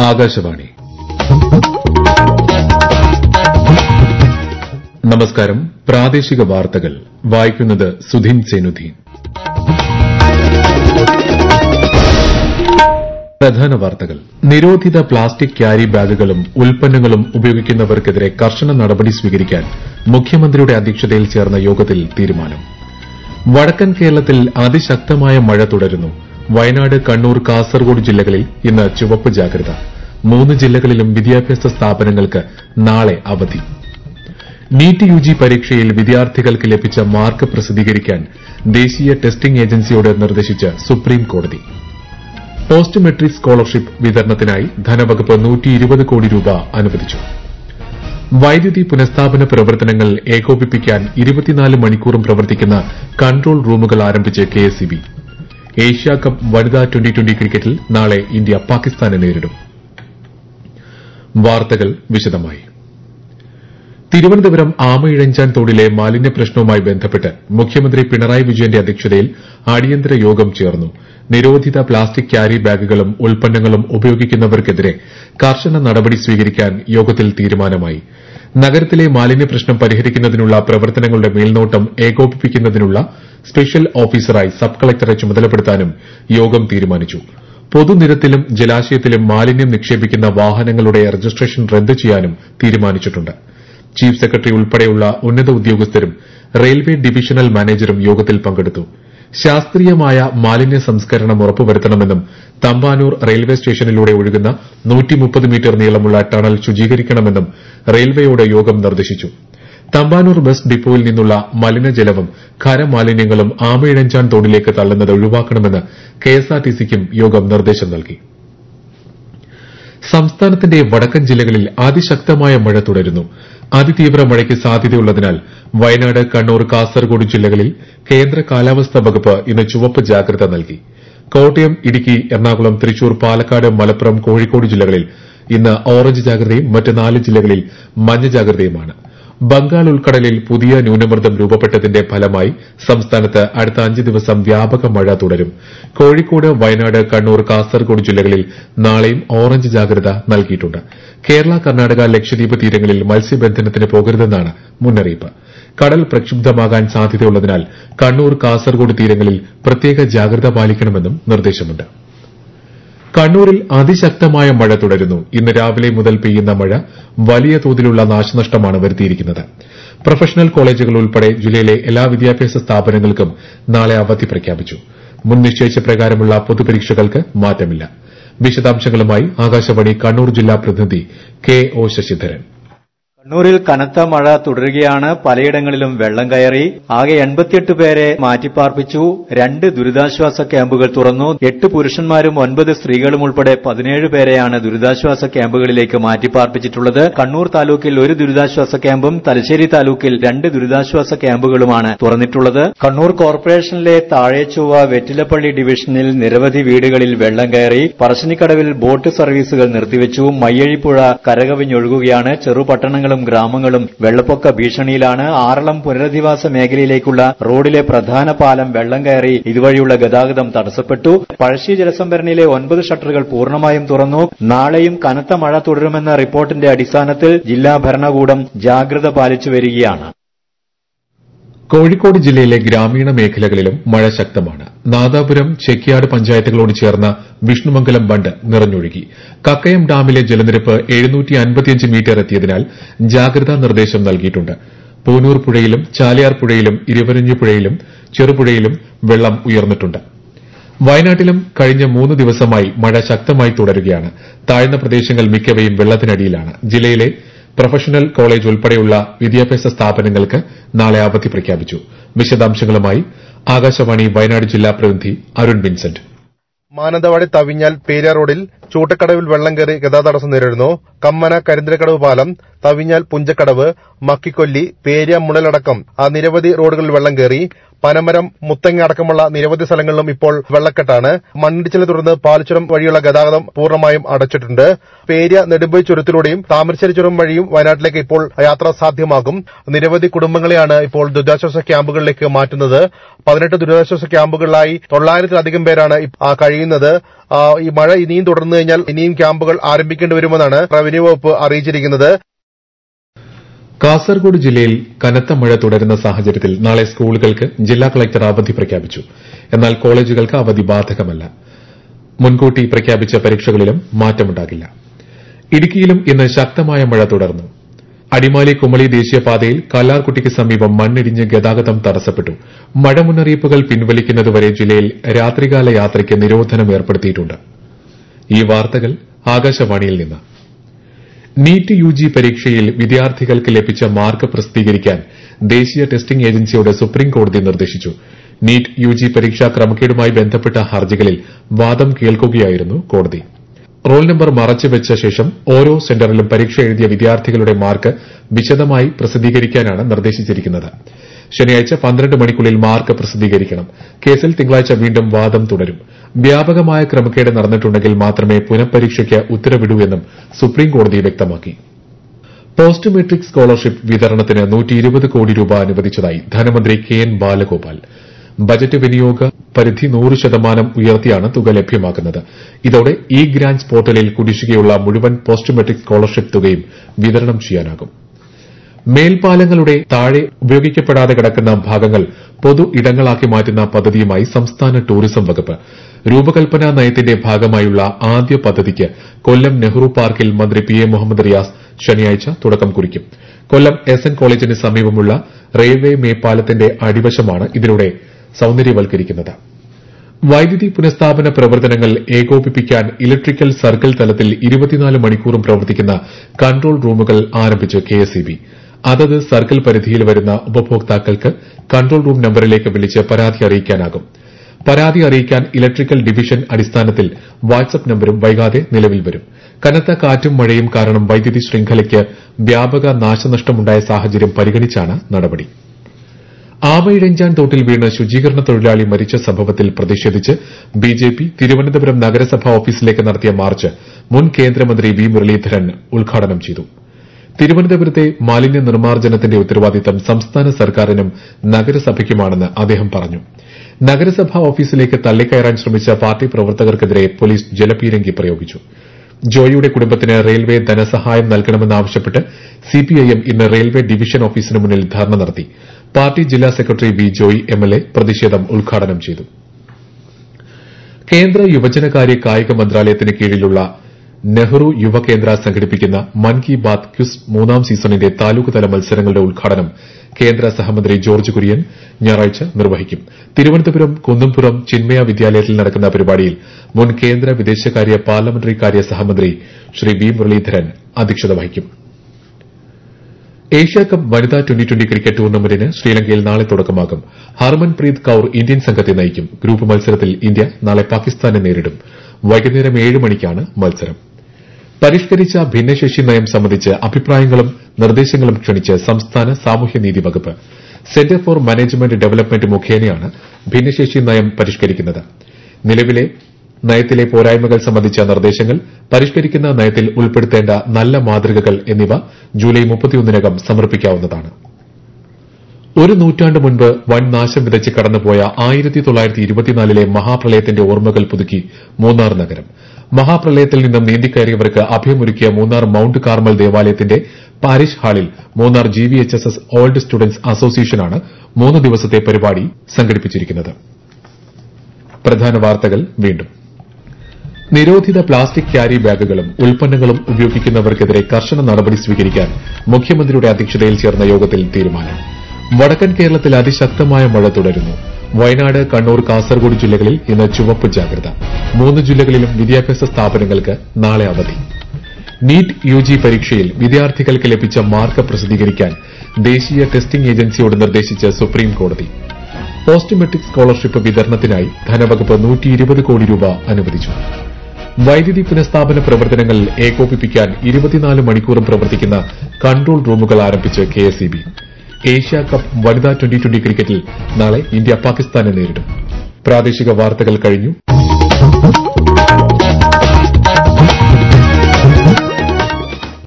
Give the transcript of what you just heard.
ആകാശവാണി നമസ്കാരം പ്രാദേശിക വാർത്തകൾ വായിക്കുന്നത് സുധീൻ സേനുദ്ദീൻ പ്രധാന വാർത്തകൾ നിരോധിത പ്ലാസ്റ്റിക് ക്യാരി ബാഗുകളും ഉൽപ്പന്നങ്ങളും ഉപയോഗിക്കുന്നവർക്കെതിരെ കർശന നടപടി സ്വീകരിക്കാൻ മുഖ്യമന്ത്രിയുടെ അധ്യക്ഷതയിൽ ചേർന്ന യോഗത്തിൽ തീരുമാനം വടക്കൻ കേരളത്തിൽ അതിശക്തമായ മഴ തുടരുന്നു വയനാട് കണ്ണൂർ കാസർഗോഡ് ജില്ലകളിൽ ഇന്ന് ചുവപ്പ് ജാഗ്രത മൂന്ന് ജില്ലകളിലും വിദ്യാഭ്യാസ സ്ഥാപനങ്ങൾക്ക് നാളെ അവധി നീറ്റ് യുജി പരീക്ഷയിൽ വിദ്യാർത്ഥികൾക്ക് ലഭിച്ച മാർക്ക് പ്രസിദ്ധീകരിക്കാൻ ദേശീയ ടെസ്റ്റിംഗ് ഏജൻസിയോട് നിർദ്ദേശിച്ച് സുപ്രീം കോടതി പോസ്റ്റ് മെട്രിക് സ്കോളർഷിപ്പ് വിതരണത്തിനായി ധനവകുപ്പ് കോടി രൂപ അനുവദിച്ചു വൈദ്യുതി പുനഃസ്ഥാപന പ്രവർത്തനങ്ങൾ ഏകോപിപ്പിക്കാൻ ഇരുപത്തിനാല് മണിക്കൂറും പ്രവർത്തിക്കുന്ന കൺട്രോൾ റൂമുകൾ ആരംഭിച്ച് കെഎസ്ഇബി ഏഷ്യാകപ്പ് വനിതാ ട്വന്റി ട്വന്റി ക്രിക്കറ്റിൽ നാളെ ഇന്ത്യ പാകിസ്ഥാനെ നേരിടും വാർത്തകൾ വിശദമായി തിരുവനന്തപുരം ആമയിഴഞ്ചാൻ തോടിലെ മാലിന്യ പ്രശ്നവുമായി ബന്ധപ്പെട്ട് മുഖ്യമന്ത്രി പിണറായി വിജയന്റെ അധ്യക്ഷതയിൽ അടിയന്തര യോഗം ചേർന്നു നിരോധിത പ്ലാസ്റ്റിക് ക്യാരി ബാഗുകളും ഉൽപ്പന്നങ്ങളും ഉപയോഗിക്കുന്നവർക്കെതിരെ കർശന നടപടി സ്വീകരിക്കാൻ യോഗത്തിൽ തീരുമാനമായി നഗരത്തിലെ മാലിന്യ പ്രശ്നം പരിഹരിക്കുന്നതിനുള്ള പ്രവർത്തനങ്ങളുടെ മേൽനോട്ടം ഏകോപിപ്പിക്കുന്നതിനുള്ള സ്പെഷ്യൽ ഓഫീസറായി സബ് കളക്ടറെ ചുമതലപ്പെടുത്താനും യോഗം തീരുമാനിച്ചു പൊതുനിരത്തിലും ജലാശയത്തിലും മാലിന്യം നിക്ഷേപിക്കുന്ന വാഹനങ്ങളുടെ രജിസ്ട്രേഷൻ റദ്ദ് ചെയ്യാനും തീരുമാനിച്ചിട്ടുണ്ട് ചീഫ് സെക്രട്ടറി ഉൾപ്പെടെയുള്ള ഉന്നത ഉദ്യോഗസ്ഥരും റെയിൽവേ ഡിവിഷണൽ മാനേജരും യോഗത്തിൽ പങ്കെടുത്തു ശാസ്ത്രീയമായ മാലിന്യ സംസ്കരണം ഉറപ്പുവരുത്തണമെന്നും തമ്പാനൂർ റെയിൽവേ സ്റ്റേഷനിലൂടെ ഒഴുകുന്ന മീറ്റർ നീളമുള്ള ടണൽ ശുചീകരിക്കണമെന്നും റെയിൽവേയോട് യോഗം നിർദ്ദേശിച്ചു തമ്പാനൂർ ബസ് ഡിപ്പോയിൽ നിന്നുള്ള മലിനജലവും ഖരമാലിന്യങ്ങളും ആമയിഴഞ്ചാൻ തോടിലേക്ക് തള്ളുന്നത് ഒഴിവാക്കണമെന്ന് കെഎസ്ആർടിസിക്കും യോഗം നിർദ്ദേശം നൽകി സംസ്ഥാനത്തിന്റെ വടക്കൻ ജില്ലകളിൽ അതിശക്തമായ മഴ തുടരുന്നു അതിതീവ്ര മഴയ്ക്ക് സാധ്യതയുള്ളതിനാൽ വയനാട് കണ്ണൂർ കാസർഗോഡ് ജില്ലകളിൽ കേന്ദ്ര കാലാവസ്ഥാ വകുപ്പ് ഇന്ന് ചുവപ്പ് ജാഗ്രത നൽകി കോട്ടയം ഇടുക്കി എറണാകുളം തൃശൂർ പാലക്കാട് മലപ്പുറം കോഴിക്കോട് ജില്ലകളിൽ ഇന്ന് ഓറഞ്ച് ജാഗ്രതയും മറ്റ് നാല് ജില്ലകളിൽ മഞ്ഞ ജാഗ്രതയുമാണ് ബംഗാൾ ഉൾക്കടലിൽ പുതിയ ന്യൂനമർദ്ദം രൂപപ്പെട്ടതിന്റെ ഫലമായി സംസ്ഥാനത്ത് അടുത്ത അഞ്ച് ദിവസം വ്യാപക മഴ തുടരും കോഴിക്കോട് വയനാട് കണ്ണൂർ കാസർഗോഡ് ജില്ലകളിൽ നാളെയും ഓറഞ്ച് ജാഗ്രത നൽകിയിട്ടുണ്ട് കേരള കർണാടക ലക്ഷദ്വീപ് തീരങ്ങളിൽ മത്സ്യബന്ധനത്തിന് പോകരുതെന്നാണ് മുന്നറിയിപ്പ് കടൽ പ്രക്ഷുബ്ധമാകാൻ സാധ്യതയുള്ളതിനാൽ കണ്ണൂർ കാസർഗോഡ് തീരങ്ങളിൽ പ്രത്യേക ജാഗ്രത പാലിക്കണമെന്നും നിർദ്ദേശമുണ്ട് കണ്ണൂരിൽ അതിശക്തമായ മഴ തുടരുന്നു ഇന്ന് രാവിലെ മുതൽ പെയ്യുന്ന മഴ വലിയ തോതിലുള്ള നാശനഷ്ടമാണ് വരുത്തിയിരിക്കുന്നത് പ്രൊഫഷണൽ കോളേജുകൾ ഉൾപ്പെടെ ജില്ലയിലെ എല്ലാ വിദ്യാഭ്യാസ സ്ഥാപനങ്ങൾക്കും നാളെ അവധി പ്രഖ്യാപിച്ചു മുൻ നിശ്ചയിച്ച പ്രകാരമുള്ള പൊതുപരീക്ഷകൾക്ക് മാറ്റമില്ല വിശദാംശങ്ങളുമായി ആകാശവാണി കണ്ണൂർ ജില്ലാ പ്രതിനിധി കെ ഒ ശശിധരൻ കണ്ണൂരിൽ കനത്ത മഴ തുടരുകയാണ് പലയിടങ്ങളിലും വെള്ളം കയറി ആകെ എൺപത്തിയെട്ട് പേരെ മാറ്റിപ്പാർപ്പിച്ചു രണ്ട് ദുരിതാശ്വാസ ക്യാമ്പുകൾ തുറന്നു എട്ട് പുരുഷന്മാരും ഒൻപത് സ്ത്രീകളും ഉൾപ്പെടെ പതിനേഴ് പേരെയാണ് ദുരിതാശ്വാസ ക്യാമ്പുകളിലേക്ക് മാറ്റിപ്പാർപ്പിച്ചിട്ടുള്ളത് കണ്ണൂർ താലൂക്കിൽ ഒരു ദുരിതാശ്വാസ ക്യാമ്പും തലശ്ശേരി താലൂക്കിൽ രണ്ട് ദുരിതാശ്വാസ ക്യാമ്പുകളുമാണ് തുറന്നിട്ടുള്ളത് കണ്ണൂർ കോർപ്പറേഷനിലെ താഴേച്ചൊവ്വ വെറ്റിലപ്പള്ളി ഡിവിഷനിൽ നിരവധി വീടുകളിൽ വെള്ളം കയറി പറശ്ശിനിക്കടവിൽ ബോട്ട് സർവീസുകൾ നിർത്തിവച്ചു മയ്യഴിപ്പുഴ കരകവിഞ്ഞൊഴുകുകയാണ് ചെറുപട്ടണങ്ങളും ഗ്രാമങ്ങളും വെള്ളപ്പൊക്ക ഭീഷണിയിലാണ് ആറളം പുനരധിവാസ മേഖലയിലേക്കുള്ള റോഡിലെ പ്രധാന പാലം വെള്ളം കയറി ഇതുവഴിയുള്ള ഗതാഗതം തടസ്സപ്പെട്ടു പഴശ്ശി ജലസംഭരണിയിലെ ഒൻപത് ഷട്ടറുകൾ പൂർണ്ണമായും തുറന്നു നാളെയും കനത്ത മഴ തുടരുമെന്ന റിപ്പോർട്ടിന്റെ അടിസ്ഥാനത്തിൽ ജില്ലാ ഭരണകൂടം ജാഗ്രത പാലിച്ചു വരികയാണ് കോഴിക്കോട് ജില്ലയിലെ ഗ്രാമീണ മേഖലകളിലും മഴ ശക്തമാണ് നാദാപുരം ചെക്കിയാട് പഞ്ചായത്തുകളോട് ചേർന്ന വിഷ്ണുമംഗലം ബണ്ട് നിറഞ്ഞൊഴുകി കക്കയം ഡാമിലെ ജലനിരപ്പ് മീറ്റർ എത്തിയതിനാൽ ജാഗ്രതാ നിർദ്ദേശം നൽകിയിട്ടുണ്ട് പൂനൂർ പുഴയിലും ചാലിയാർ പുഴയിലും ഇരുവരഞ്ഞി പുഴയിലും ചെറുപുഴയിലും വെള്ളം ഉയർന്നിട്ടുണ്ട് വയനാട്ടിലും കഴിഞ്ഞ മൂന്ന് ദിവസമായി മഴ ശക്തമായി തുടരുകയാണ് താഴ്ന്ന പ്രദേശങ്ങൾ മിക്കവയും വെള്ളത്തിനടിയിലാണ് ജില്ലയിലെ പ്രൊഫഷണൽ കോളേജ് ഉൾപ്പെടെയുള്ള വിദ്യാഭ്യാസ സ്ഥാപനങ്ങൾക്ക് നാളെ അവധി പ്രഖ്യാപിച്ചു വിശദാംശങ്ങളുമായി ആകാശവാണി വയനാട് ജില്ലാ പ്രതിനിധി അരുൺ വിൻസെന്റ് മാനന്തവാടി തവിഞ്ഞാൽ പേരിയ റോഡിൽ ചൂട്ടക്കടവിൽ വെള്ളം കയറി ഗതാഗത തടസ്സം നേരിടുന്നു കമ്മന കരിന്തരക്കടവ് പാലം തവിഞ്ഞാൽ പുഞ്ചക്കടവ് മക്കിക്കൊല്ലി പേരിയ മുണലടക്കം ആ നിരവധി റോഡുകളിൽ വെള്ളം കയറി പനമരം മുത്തങ്ങ അടക്കമുള്ള നിരവധി സ്ഥലങ്ങളിലും ഇപ്പോൾ വെള്ളക്കെട്ടാണ് മണ്ണിടിച്ചിലിനെ തുടർന്ന് പാലച്ചുരം വഴിയുള്ള ഗതാഗതം പൂർണ്ണമായും അടച്ചിട്ടുണ്ട് പേരിയ നെടുമ്പൊയ് ചുരത്തിലൂടെയും താമരശ്ശേരി ചുരം വഴിയും വയനാട്ടിലേക്ക് ഇപ്പോൾ യാത്ര സാധ്യമാകും നിരവധി കുടുംബങ്ങളെയാണ് ഇപ്പോൾ ദുരിതാശ്വാസ ക്യാമ്പുകളിലേക്ക് മാറ്റുന്നത് പതിനെട്ട് ദുരിതാശ്വാസ ക്യാമ്പുകളിലായി തൊള്ളായിരത്തിലധികം പേരാണ് ഇപ്പ- ആ കഴിയുന്നത് ആ, ഈ മഴ ഇനിയും തുടർന്നു കഴിഞ്ഞാൽ ഇനിയും ക്യാമ്പുകൾ ആരംഭിക്കേണ്ടി വരുമെന്നാണ് റവന്യൂ വകുപ്പ് അറിയിച്ചിരിക്കുന്നത് കാസർഗോഡ് ജില്ലയിൽ കനത്ത മഴ തുടരുന്ന സാഹചര്യത്തിൽ നാളെ സ്കൂളുകൾക്ക് ജില്ലാ കളക്ടർ അവധി പ്രഖ്യാപിച്ചു എന്നാൽ കോളേജുകൾക്ക് അവധി ബാധകമല്ല മുൻകൂട്ടി പ്രഖ്യാപിച്ച പരീക്ഷകളിലും മാറ്റമുണ്ടാകില്ല ഇടുക്കിയിലും ഇന്ന് ശക്തമായ മഴ തുടർന്നു അടിമാലി കുമളി ദേശീയപാതയിൽ കല്ലാർകുട്ടിക്ക് സമീപം മണ്ണിടിഞ്ഞ് ഗതാഗതം തടസ്സപ്പെട്ടു മഴ മുന്നറിയിപ്പുകൾ പിൻവലിക്കുന്നതുവരെ ജില്ലയിൽ രാത്രികാല യാത്രയ്ക്ക് നിരോധനം ഏർപ്പെടുത്തിയിട്ടുണ്ട് ഈ വാർത്തകൾ ആകാശവാണിയിൽ നിന്ന് നീറ്റ് യു ജി പരീക്ഷയിൽ വിദ്യാർത്ഥികൾക്ക് ലഭിച്ച മാർക്ക് പ്രസിദ്ധീകരിക്കാൻ ദേശീയ ടെസ്റ്റിംഗ് ഏജൻസിയോട് സുപ്രീംകോടതി നിർദ്ദേശിച്ചു നീറ്റ് യു ജി പരീക്ഷാ ക്രമക്കേടുമായി ബന്ധപ്പെട്ട ഹർജികളിൽ വാദം കേൾക്കുകയായിരുന്നു കോടതി റോൾ നമ്പർ മറച്ചുവെച്ച ശേഷം ഓരോ സെന്ററിലും പരീക്ഷ എഴുതിയ വിദ്യാർത്ഥികളുടെ മാർക്ക് വിശദമായി പ്രസിദ്ധീകരിക്കാനാണ് നിർദ്ദേശിച്ചിരിക്കുന്നത് ശനിയാഴ്ച പന്ത്രണ്ട് മണിക്കുള്ളിൽ മാർക്ക് പ്രസിദ്ധീകരിക്കണം കേസിൽ തിങ്കളാഴ്ച വീണ്ടും വാദം തുടരും വ്യാപകമായ ക്രമക്കേട് നടന്നിട്ടുണ്ടെങ്കിൽ മാത്രമേ പുനഃപരീക്ഷയ്ക്ക് ഉത്തരവിടൂ എന്നും സുപ്രീംകോടതി വ്യക്തമാക്കി പോസ്റ്റ് മെട്രിക് സ്കോളർഷിപ്പ് വിതരണത്തിന് നൂറ്റി ഇരുപത് കോടി രൂപ അനുവദിച്ചതായി ധനമന്ത്രി കെ എൻ ബാലഗോപാൽ ബജറ്റ് വിനിയോഗ പരിധി നൂറ് ശതമാനം ഉയർത്തിയാണ് തുക ലഭ്യമാക്കുന്നത് ഇതോടെ ഇ ഗ്രാന്റ്സ് പോർട്ടലിൽ കുടിശ്ശികയുള്ള മുഴുവൻ പോസ്റ്റ് മെട്രിക് സ്കോളർഷിപ്പ് തുകയും വിതരണം ചെയ്യാനാകും മേൽപ്പാലങ്ങളുടെ താഴെ ഉപയോഗിക്കപ്പെടാതെ കിടക്കുന്ന ഭാഗങ്ങൾ പൊതു ഇടങ്ങളാക്കി മാറ്റുന്ന പദ്ധതിയുമായി സംസ്ഥാന ടൂറിസം വകുപ്പ് രൂപകൽപ്പന നയത്തിന്റെ ഭാഗമായുള്ള ആദ്യ പദ്ധതിക്ക് കൊല്ലം നെഹ്റു പാർക്കിൽ മന്ത്രി പി എ മുഹമ്മദ് റിയാസ് ശനിയാഴ്ച തുടക്കം കുറിക്കും കൊല്ലം എസ് എൻ കോളേജിന് സമീപമുള്ള റെയിൽവേ മേൽപ്പാലത്തിന്റെ അടിവശമാണ് ഇതിലൂടെ സൌന്ദര്യവൽക്കരിക്കുന്നത് വൈദ്യുതി പുനഃസ്ഥാപന പ്രവർത്തനങ്ങൾ ഏകോപിപ്പിക്കാൻ ഇലക്ട്രിക്കൽ സർക്കിൾ തലത്തിൽ ഇരുപത്തിനാല് മണിക്കൂറും പ്രവർത്തിക്കുന്ന കൺട്രോൾ റൂമുകൾ ആരംഭിച്ച് കെഎസ്ഇബി അതത് സർക്കിൾ പരിധിയിൽ വരുന്ന ഉപഭോക്താക്കൾക്ക് കൺട്രോൾ റൂം നമ്പറിലേക്ക് വിളിച്ച് പരാതി അറിയിക്കാനാകും പരാതി അറിയിക്കാൻ ഇലക്ട്രിക്കൽ ഡിവിഷൻ അടിസ്ഥാനത്തിൽ വാട്സ്ആപ്പ് നമ്പരും വൈകാതെ നിലവിൽ വരും കനത്ത കാറ്റും മഴയും കാരണം വൈദ്യുതി ശൃംഖലയ്ക്ക് വ്യാപക നാശനഷ്ടമുണ്ടായ സാഹചര്യം പരിഗണിച്ചാണ് നടപടി ആമയിഴഞ്ചാൻ തോട്ടിൽ വീണ് ശുചീകരണ തൊഴിലാളി മരിച്ച സംഭവത്തിൽ പ്രതിഷേധിച്ച് ബിജെപി തിരുവനന്തപുരം നഗരസഭാ ഓഫീസിലേക്ക് നടത്തിയ മാർച്ച് മുൻ കേന്ദ്രമന്ത്രി വി മുരളീധരൻ ഉദ്ഘാടനം ചെയ്തു തിരുവനന്തപുരത്തെ മാലിന്യ നിർമ്മാർജ്ജനത്തിന്റെ ഉത്തരവാദിത്തം സംസ്ഥാന സർക്കാരിനും നഗരസഭയ്ക്കുമാണെന്ന് അദ്ദേഹം പറഞ്ഞു നഗരസഭാ ഓഫീസിലേക്ക് തള്ളിക്കയറാൻ ശ്രമിച്ച പാർട്ടി പ്രവർത്തകർക്കെതിരെ പോലീസ് ജലപീരങ്കി പ്രയോഗിച്ചു ജോയിയുടെ കുടുംബത്തിന് റെയിൽവേ ധനസഹായം നൽകണമെന്നാവശ്യപ്പെട്ട് സിപിഐഎം ഇന്ന് റെയിൽവേ ഡിവിഷൻ ഓഫീസിന് മുന്നിൽ ധർണ നടത്തി പാർട്ടി ജില്ലാ സെക്രട്ടറി വി ജോയ് എംഎൽഎ പ്രതിഷേധം ഉദ്ഘാടനം ചെയ്തു കേന്ദ്ര യുവജനകാര്യ കായിക മന്ത്രാലയത്തിന് കീഴിലുള്ള നെഹ്റു യുവകേന്ദ്ര സംഘടിപ്പിക്കുന്ന മൻ കി ബാത് ക്വിസ് മൂന്നാം സീസണിന്റെ താലൂക്ക് തല മത്സരങ്ങളുടെ ഉദ്ഘാടനം കേന്ദ്ര സഹമന്ത്രി ജോർജ് കുര്യൻ ഞായറാഴ്ച നിർവഹിക്കും തിരുവനന്തപുരം കുന്നംപുറം ചിന്മയ വിദ്യാലയത്തിൽ നടക്കുന്ന പരിപാടിയിൽ മുൻ കേന്ദ്ര വിദേശകാര്യ പാർലമെന്ററി കാര്യ സഹമന്ത്രി ശ്രീ വി മുരളീധരൻ അധ്യക്ഷത വഹിക്കും ഏഷ്യാകപ്പ് വനിതാ ട്വന്റി ട്വന്റി ക്രിക്കറ്റ് ടൂർണമെന്റിന് ശ്രീലങ്കയിൽ നാളെ തുടക്കമാകും ഹർമൻപ്രീത് കൌർ ഇന്ത്യൻ സംഘത്തെ നയിക്കും ഗ്രൂപ്പ് മത്സരത്തിൽ ഇന്ത്യ നാളെ പാകിസ്ഥാനെ നേരിടും വൈകുന്നേരം ഏഴ് മണിക്കാണ് മത്സരം പരിഷ്കരിച്ച ഭിന്നശേഷി നയം സംബന്ധിച്ച് അഭിപ്രായങ്ങളും നിർദ്ദേശങ്ങളും ക്ഷണിച്ച് സംസ്ഥാന സാമൂഹ്യനീതി വകുപ്പ് സെന്റർ ഫോർ മാനേജ്മെന്റ് ഡെവലപ്മെന്റ് മുഖേനയാണ് ഭിന്നശേഷി നയം പരിഷ്കരിക്കുന്നത് നിലവിലെ നയത്തിലെ പോരായ്മകൾ സംബന്ധിച്ച നിർദ്ദേശങ്ങൾ പരിഷ്കരിക്കുന്ന നയത്തിൽ ഉൾപ്പെടുത്തേണ്ട നല്ല മാതൃകകൾ എന്നിവ ജൂലൈ മുപ്പത്തിയൊന്നിനകം സമർപ്പിക്കാവുന്നതാണ് ഒരു നൂറ്റാണ്ട് മുൻപ് വൻ നാശം വിതച്ച് കടന്നുപോയ ആയിരത്തി തൊള്ളായിരത്തി ഇരുപത്തിനാലിലെ മഹാപ്രളയത്തിന്റെ ഓർമ്മകൾ പുതുക്കി മൂന്നാർ നഗരം മഹാപ്രളയത്തിൽ നിന്നും നീന്തിക്കയറിയവർക്ക് അഭയമൊരുക്കിയ മൂന്നാർ മൌണ്ട് കാർമൽ ദേവാലയത്തിന്റെ പാരിഷ് ഹാളിൽ Munnar G V H S S old students അസോസിയേഷനാണ് മൂന്ന് ദിവസത്തെ പരിപാടി സംഘടിപ്പിച്ചിരിക്കുന്നത് പ്രധാന വാർത്തകൾ വീണ്ടും നിരോധിത പ്ലാസ്റ്റിക് ക്യാരി ബാഗുകളും ഉൽപ്പന്നങ്ങളും ഉപയോഗിക്കുന്നവർക്കെതിരെ കർശന നടപടി സ്വീകരിക്കാൻ മുഖ്യമന്ത്രിയുടെ അധ്യക്ഷതയിൽ ചേർന്ന യോഗത്തിൽ തീരുമാനം വടക്കൻ കേരളത്തിൽ അതിശക്തമായ മഴ തുടരുന്നു വയനാട് കണ്ണൂർ കാസർഗോഡ് ജില്ലകളിൽ ഇന്ന് ചുവപ്പ് ജാഗ്രത മൂന്ന് ജില്ലകളിലും വിദ്യാഭ്യാസ സ്ഥാപനങ്ങൾക്ക് നാളെ അവധി നീറ്റ് യു ജി പരീക്ഷയിൽ വിദ്യാർത്ഥികൾക്ക് ലഭിച്ച മാർക്ക് പ്രസിദ്ധീകരിക്കാൻ ദേശീയ ടെസ്റ്റിംഗ് ഏജൻസിയോട് നിർദ്ദേശിച്ച് സുപ്രീം കോടതി പോസ്റ്റ് മെട്രിക് സ്കോളർഷിപ്പ് വിതരണത്തിനായി ധനവകുപ്പ് നൂറ്റി കോടി രൂപ അനുവദിച്ചു വൈദ്യുതി പുനഃസ്ഥാപന പ്രവർത്തനങ്ങൾ ഏകോപിപ്പിക്കാൻ ഇരുപത്തിനാല് മണിക്കൂറും പ്രവർത്തിക്കുന്ന കൺട്രോൾ റൂമുകൾ ആരംഭിച്ച് കെഎസ്ഇബി ഏഷ്യ കപ്പ് വനിതാ ട്വന്റി ട്വന്റി ക്രിക്കറ്റിൽ നാളെ ഇന്ത്യ പാകിസ്ഥാനെ നേരിടും പ്രാദേശിക വാർത്തകൾ കഴിഞ്ഞു